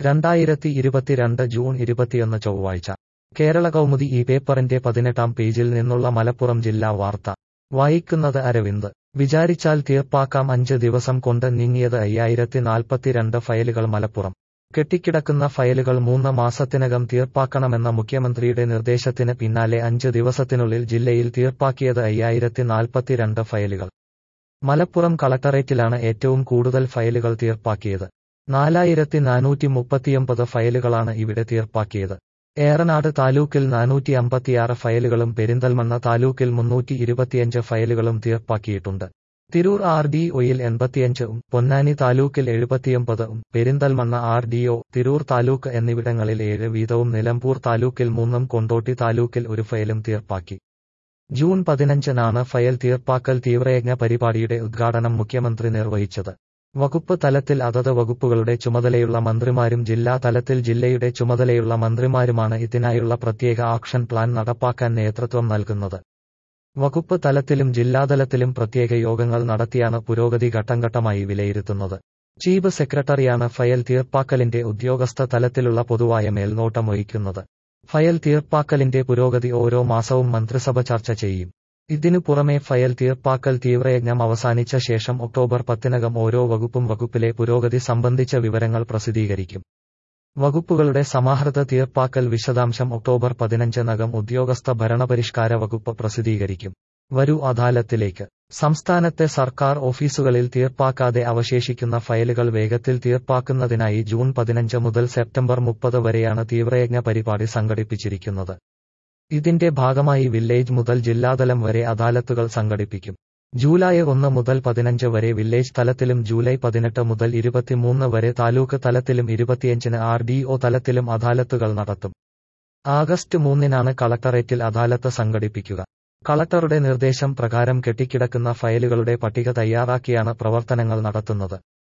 രണ്ടായിരത്തി ഇരുപത്തിരണ്ട് ജൂൺ ഇരുപത്തിയൊന്ന് ചൊവ്വാഴ്ച കേരള കൗമുദി ഈ പേപ്പറിന്റെ പതിനെട്ടാം പേജിൽ നിന്നുള്ള മലപ്പുറം ജില്ലാ വാർത്ത വായിക്കുന്നത് അരവിന്ദ് വിചാരിച്ചാൽ തീർപ്പാക്കാം അഞ്ച് ദിവസം കൊണ്ട് നീങ്ങിയത് അയ്യായിരത്തി നാൽപ്പത്തിരണ്ട് ഫയലുകൾ മലപ്പുറം കെട്ടിക്കിടക്കുന്ന ഫയലുകൾ മൂന്ന് മാസത്തിനകം തീർപ്പാക്കണമെന്ന മുഖ്യമന്ത്രിയുടെ നിർദ്ദേശത്തിന് പിന്നാലെ അഞ്ച് ദിവസത്തിനുള്ളിൽ ജില്ലയിൽ തീർപ്പാക്കിയത് അയ്യായിരത്തി നാൽപ്പത്തിരണ്ട് ഫയലുകൾ മലപ്പുറം കളക്ടറേറ്റിലാണ് ഏറ്റവും കൂടുതൽ ഫയലുകൾ തീർപ്പാക്കിയത് നാലായിരത്തി നാനൂറ്റി മുപ്പത്തിയൊമ്പത് ഫയലുകളാണ് ഇവിടെ തീർപ്പാക്കിയത് ഏറനാട് താലൂക്കിൽ നാനൂറ്റി അമ്പത്തിയാറ് ഫയലുകളും പെരിന്തൽമണ്ണ താലൂക്കിൽ മുന്നൂറ്റി ഇരുപത്തിയഞ്ച് ഫയലുകളും തീർപ്പാക്കിയിട്ടുണ്ട് തിരൂർ ആർ ഡി ഒയിൽ എൺപത്തിയഞ്ചും പൊന്നാനി താലൂക്കിൽ എഴുപത്തിയൊമ്പതും Perinthalmanna R D O Tirur taluk എന്നിവിടങ്ങളിൽ ഏഴ് വീതവും നിലമ്പൂർ താലൂക്കിൽ മൂന്നും കൊണ്ടോട്ടി താലൂക്കിൽ ഒരു ഫയലും തീർപ്പാക്കി ജൂൺ പതിനഞ്ചിനാണ് ഫയൽ തീർപ്പാക്കൽ തീവ്രയജ്ഞ പരിപാടിയുടെ ഉദ്ഘാടനം മുഖ്യമന്ത്രി നിർവഹിച്ചത് വകുപ്പ് തലത്തിൽ അതത് വകുപ്പുകളുടെ ചുമതലയുള്ള മന്ത്രിമാരും ജില്ലാ തലത്തിൽ ജില്ലയുടെ ചുമതലയുള്ള മന്ത്രിമാരുമാണ് ഇതിനായുള്ള പ്രത്യേക ആക്ഷൻ പ്ലാൻ നടപ്പാക്കാൻ നേതൃത്വം നൽകുന്നത് വകുപ്പ് തലത്തിലും ജില്ലാതലത്തിലും പ്രത്യേക യോഗങ്ങൾ നടത്തിയാണ് പുരോഗതി ഘട്ടംഘട്ടമായി വിലയിരുത്തുന്നത് ചീഫ് സെക്രട്ടറിയാണ് ഫയൽ തീർപ്പാക്കലിന്റെ ഉദ്യോഗസ്ഥ തലത്തിലുള്ള പൊതുവായ മേൽനോട്ടം വഹിക്കുന്നത് ഫയൽ തീർപ്പാക്കലിന്റെ പുരോഗതി ഓരോ മാസവും മന്ത്രിസഭ ചർച്ച ചെയ്യും ഇതിനു പുറമെ ഫയൽ തീർപ്പാക്കൽ തീവ്രയജ്ഞം അവസാനിച്ച ശേഷം ഒക്ടോബർ പത്തിനകം ഓരോ വകുപ്പും വകുപ്പിലെ പുരോഗതി സംബന്ധിച്ച വിവരങ്ങൾ പ്രസിദ്ധീകരിക്കും വകുപ്പുകളുടെ സമാഹൃത തീർപ്പാക്കൽ വിശദാംശം ഒക്ടോബർ പതിനഞ്ചിനകം ഉദ്യോഗസ്ഥ ഭരണപരിഷ്കാര വകുപ്പ് പ്രസിദ്ധീകരിക്കും വരൂ അദാലത്തിലേക്ക് സംസ്ഥാനത്തെ സർക്കാർ ഓഫീസുകളിൽ തീർപ്പാക്കാതെ അവശേഷിക്കുന്ന ഫയലുകൾ വേഗത്തിൽ തീർപ്പാക്കുന്നതിനായി ജൂൺ പതിനഞ്ച് മുതൽ സെപ്റ്റംബർ മുപ്പത് വരെയാണ് തീവ്രയജ്ഞ പരിപാടി സംഘടിപ്പിച്ചിരിക്കുന്നത് ഇതിന്റെ ഭാഗമായി വില്ലേജ് മുതൽ ജില്ലാതലം വരെ അദാലത്തുകൾ സംഘടിപ്പിക്കും ജൂലൈ ഒന്ന് മുതൽ പതിനഞ്ച് വരെ വില്ലേജ് തലത്തിലും ജൂലൈ പതിനെട്ട് മുതൽ ഇരുപത്തിമൂന്ന് വരെ താലൂക്ക് തലത്തിലും ഇരുപത്തിയഞ്ചിന് ആർ ഡി ഒ തലത്തിലും അദാലത്തുകൾ നടത്തും ആഗസ്റ്റ് മൂന്നിനാണ് കളക്ടറേറ്റിൽ അദാലത്ത് സംഘടിപ്പിക്കുക കളക്ടറുടെ നിർദ്ദേശം പ്രകാരം കെട്ടിക്കിടക്കുന്ന ഫയലുകളുടെ പട്ടിക തയ്യാറാക്കിയാണ് പ്രവർത്തനങ്ങൾ നടത്തുന്നത്